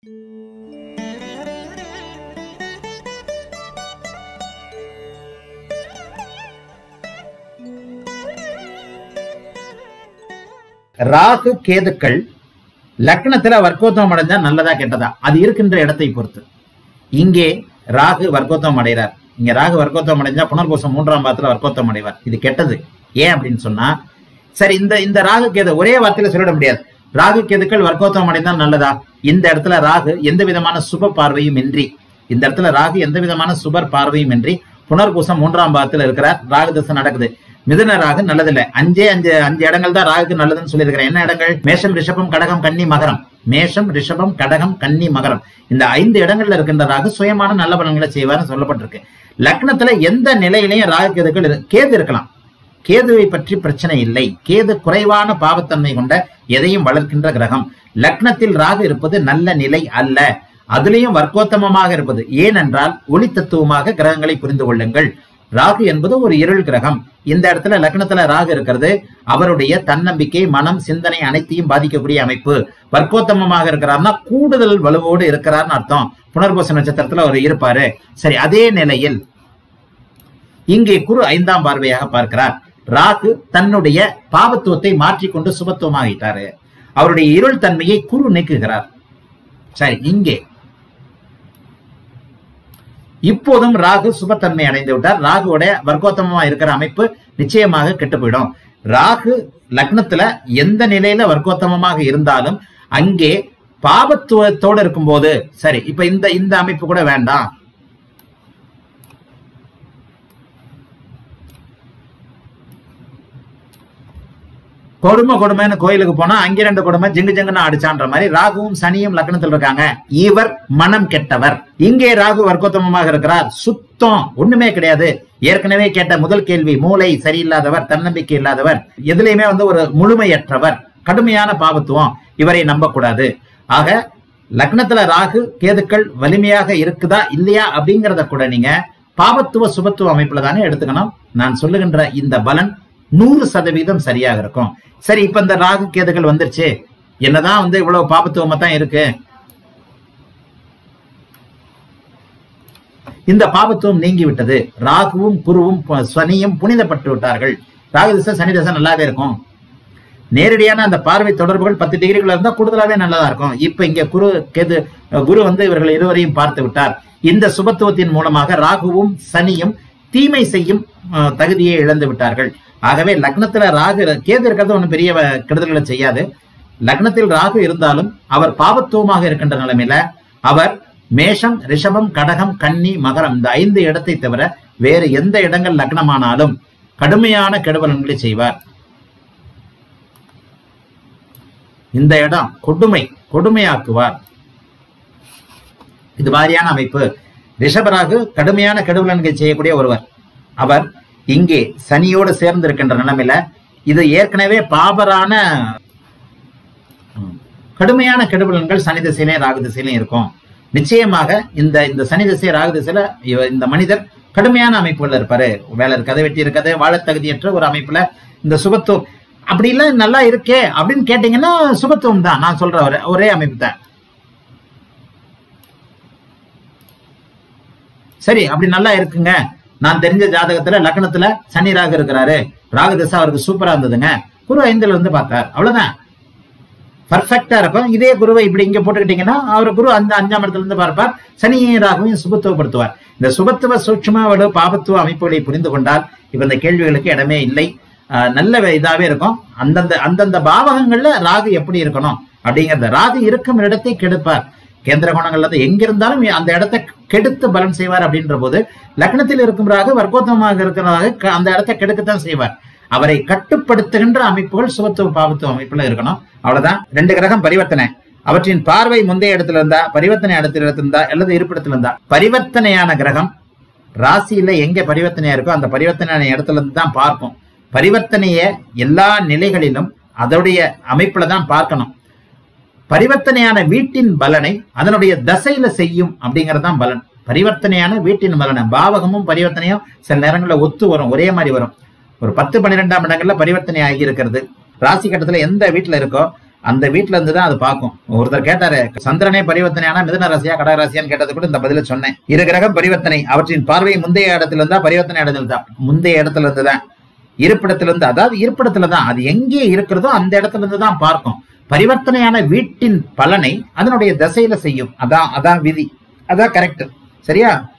ராகு கேதுக்கள் லக்னத்துல வர்க்கோத்தமம் அடைஞ்சா நல்லதா கெட்டதா அது இருக்கின்ற இடத்தை பொறுத்து இங்கே ராகு வர்க்கோத்தமம் அடைகிறார் இங்க ராகு வர்க்கோத்தமம் அடைஞ்சா புனர்பூசம் மூன்றாம் பாதத்துல வர்க்கோத்தமம் அடைவார் இது கெட்டது ஏன் அப்படின்னு சொன்னா சரி இந்த இந்த ராகு கேது ஒரே வார்த்தையில சொல்லிட முடியாது ராகு கேதுக்கள் வர்க்கோத்தமம் அடைந்தால் நல்லதா இந்த இடத்துல ராகு எந்த விதமான சுப பார்வையும் இன்றி இந்த இடத்துல ராகு எந்த விதமான சுபர் பார்வையும் இன்றி புனர்பூசம் மூன்றாம் பாதத்துல இருக்கிறார் ராகு தசை நடக்குது மிதுன ராகு நல்லதில்லை அஞ்சே அஞ்சு அஞ்சு இடங்கள் தான் ராகுக்கு நல்லதுன்னு சொல்லியிருக்கிறேன் என்ன இடங்கள் மேஷம் ரிஷபம் கடகம் கன்னி மகரம் மேஷம் ரிஷபம் கடகம் கன்னி மகரம் இந்த ஐந்து இடங்கள்ல இருக்கின்ற ராகு சுயமான நல்ல பலன்களை செய்வார்னு சொல்லப்பட்டிருக்கு லக்னத்துல எந்த நிலையிலையும் ராகு கேதுக்கள் இரு- கேது இருக்கலாம் கேதுவை பற்றி பிரச்சனை இல்லை கேது குறைவான பாவத்தன்மை கொண்ட எதையும் வளர்க்கின்ற கிரகம் லக்னத்தில் ராகு இருப்பது நல்ல நிலை அல்ல அதுலேயும் வர்க்கோத்தமமாக இருப்பது ஏனென்றால் ஒளி தத்துவமாக கிரகங்களை புரிந்து கொள்ளுங்கள் ராகு என்பது ஒரு இருள் கிரகம் இந்த இடத்துல லக்னத்துல ராகு இருக்கிறது அவருடைய தன்னம்பிக்கை மனம் சிந்தனை அனைத்தையும் பாதிக்கக்கூடிய அமைப்பு வர்க்கோத்தமமாக இருக்கிறார்னா கூடுதல் வலுவோடு இருக்கிறார்னு அர்த்தம் புனர்பூச நட்சத்திரத்துல அவர் இருப்பாரு சரி அதே நிலையில் இங்கே குரு ஐந்தாம் பார்வையாக பார்க்கிறார் ராகு தன்னுடைய பாவத்துவத்தை மாற்றிக்கொண்டு சுபத்துவமாகிட்டாரு அவருடைய இருள் தன்மையை குரு நீக்குகிறார் சரி இங்கே இப்போதும் ராகு சுபத்தன்மை அடைந்து விட்டார் ராகுவோட வர்க்கோத்தமமா இருக்கிற அமைப்பு நிச்சயமாக கெட்டு போயிடும் ராகு லக்னத்துல எந்த நிலையில வர்க்கோத்தமமாக இருந்தாலும் அங்கே பாபத்துவத்தோடு இருக்கும்போது சரி இப்ப இந்த இந்த அமைப்பு கூட வேண்டாம் கொடுமை கொடுமைன்னு கோயிலுக்கு போனா அங்க ரெண்டு கொடுமை ஜிங்கு ஜிங்குன்னு அடிச்சான்ற மாதிரி ராகுவும் சனியும் லக்னத்தில் இருக்காங்க இவர் மனம் கெட்டவர் இங்கே ராகு வர்க்கோத்தமமாக இருக்கிறார் சுத்தம் ஒண்ணுமே கிடையாது ஏற்கனவே கேட்ட முதல் கேள்வி மூளை சரியில்லாதவர் தன்னம்பிக்கை இல்லாதவர் எதுலையுமே வந்து ஒரு முழுமையற்றவர் கடுமையான பாவத்துவம் இவரை நம்பக்கூடாது ஆக லக்னத்துல ராகு கேதுக்கள் வலிமையாக இருக்குதா இல்லையா அப்படிங்கறத கூட நீங்க பாவத்துவ சுபத்துவ அமைப்புல தானே எடுத்துக்கணும் நான் சொல்லுகின்ற இந்த பலன் நூறு சதவீதம் சரியாக இருக்கும் சரி இப்ப இந்த ராகு கேதுகள் வந்துருச்சு என்னதான் வந்து இவ்வளவு பாபத்துவமா தான் இருக்கு இந்த பாபத்துவம் நீங்கி விட்டது ராகுவும் குருவும் ப- சனியும் புனிதப்பட்டு விட்டார்கள் ராகு திசை சனி திசை நல்லாவே இருக்கும் நேரடியான அந்த பார்வை தொடர்புகள் பத்து டிகிரிக்குள்ள இருந்தா கூடுதலாவே நல்லதா இருக்கும் இப்ப இங்க குரு கேது குரு வந்து இவர்கள் இருவரையும் பார்த்து விட்டார் இந்த சுபத்துவத்தின் மூலமாக ராகுவும் சனியும் தீமை செய்யும் அஹ், தகுதியை இழந்து விட்டார்கள் ஆகவே லக்னத்துல ராகு கேது இருக்கிறது ஒன்றும் பெரிய வ- கெடுதல்களை செய்யாது லக்னத்தில் ராகு இருந்தாலும் அவர் பாவத்துவமாக இருக்கின்ற நிலைமையில அவர் மேஷம் ரிஷபம் கடகம் கன்னி மகரம் இந்த ஐந்து இடத்தை தவிர வேறு எந்த இடங்கள் லக்னமானாலும் கடுமையான கெடுபலன்களை செய்வார் இந்த இடம் கொடுமை கொடுமையாக்குவார் இது மாதிரியான அமைப்பு ரிஷபராகு கடுமையான கெடுபலன்கள் செய்யக்கூடிய ஒருவர் அவர் இங்கே சனியோடு சேர்ந்து இருக்கின்ற நிலைமையில இது ஏற்கனவே பாபரான ம், கடுமையான கெடுபலன்கள் சனி திசையிலையும் ராகு திசையிலையும் இருக்கும் நிச்சயமாக இந்த இந்த சனி திசை ராகு திசையில இவ- இந்த மனிதர் கடுமையான அமைப்புல இருப்பாரு வேலை இருக்காது வெட்டி இருக்காது வாழத் தகுதியற்ற ஒரு அமைப்புல இந்த சுபத்துவம் அப்படி இல்ல நல்லா இருக்கே அப்படின்னு கேட்டீங்கன்னா சுபத்துவம் தான் நான் சொல்ற ஒரே- ஒரே அமைப்பு தான் சரி அப்படி நல்லா இருக்குங்க நான் தெரிஞ்ச ஜாதகத்துல லக்னத்துல சனி ராகு இருக்கிறாரு ராகு திசை அவருக்கு சூப்பரா இருந்ததுங்க குரு ஐந்துல இருந்து பார்த்தார் அவ்வளவுதான் பர்ஃபெக்டா இருக்கும் இதே குருவை இப்படி இங்க போட்டுக்கிட்டீங்கன்னா அவர் குரு அந்த அஞ்சாம் இடத்துல இருந்து பார்ப்பார் சனியும் ராகுவையும் சுபத்துவப்படுத்துவார் இந்த சுபத்துவ சூட்சுமாவோட பாபத்துவ அமைப்புகளை புரிந்து கொண்டால் இப்ப இந்த கேள்விகளுக்கு இடமே இல்லை ஆஹ் நல்ல வே- இதாவே இருக்கும் அந்தந்த அந்தந்த பாவகங்கள்ல ராகு எப்படி இருக்கணும் அப்படிங்கறத ராகு இருக்கும் இடத்தை கெடுப்பார் கேந்திர குணங்கள்ல இருந்து எங்க இருந்தாலும் அந்த இடத்தை கெடுத்து பலன் செய்வார் அப்படின்ற போது லக்னத்தில் இருக்கும் ராகு வர்க்கோத்தமமாக இருக்கிறதாக க- அந்த இடத்தை கெடுக்கத்தான் செய்வார் அவரை கட்டுப்படுத்துகின்ற அமைப்புகள் சுபத்துவ பாவத்துவ அமைப்புல இருக்கணும் அவ்வளவுதான் ரெண்டு கிரகம் பரிவர்த்தனை அவற்றின் பார்வை முந்தைய இடத்துல இருந்தா பரிவர்த்தனை இடத்துல இருந்தா அல்லது இருப்பிடத்துல இருந்தா பரிவர்த்தனையான கிரகம் ராசியில எங்க பரிவர்த்தனையா இருக்கோ அந்த பரிவர்த்தனையான இடத்துல இருந்து தான் பார்க்கும் பரிவர்த்தனைய எல்லா நிலைகளிலும் அதோடைய அமைப்புல தான் பார்க்கணும் பரிவர்த்தனையான வீட்டின் பலனை அதனுடைய தசையில செய்யும் அப்படிங்கறது தான் பலன் பரிவர்த்தனையான வீட்டின் பலனை பாவகமும் பரிவர்த்தனையும் சில நேரங்களில் ஒத்து வரும் ஒரே மாதிரி வரும் ஒரு பத்து பன்னிரெண்டாம் இடங்கள்ல பரிவர்த்தனை ஆகி இருக்கிறது ராசி கட்டத்துல எந்த வீட்டுல இருக்கோ அந்த வீட்டுல இருந்து தான் அது பார்க்கும் ஒருத்தர் கேட்டாரு சந்திரனே பரிவர்த்தனையானா மிதன ராசியா கடக ராசியான்னு கேட்டது கூட இந்த பதில சொன்னேன் இரு கிரகம் பரிவர்த்தனை அவற்றின் பார்வை முந்தைய இடத்துல இருந்தா பரிவர்த்தனை இடத்துல தான் முந்தைய இடத்துல இருந்து தான் இருப்பிடத்துல இருந்து அதாவது இருப்பிடத்துல தான் அது எங்கே இருக்கிறதோ அந்த இடத்துல இருந்து தான் பார்க்கும் பரிவர்த்தனையான வீட்டின் பலனை அதனுடைய திசையில செய்யும் அதான் அதான் விதி அதான் கரெக்ட் சரியா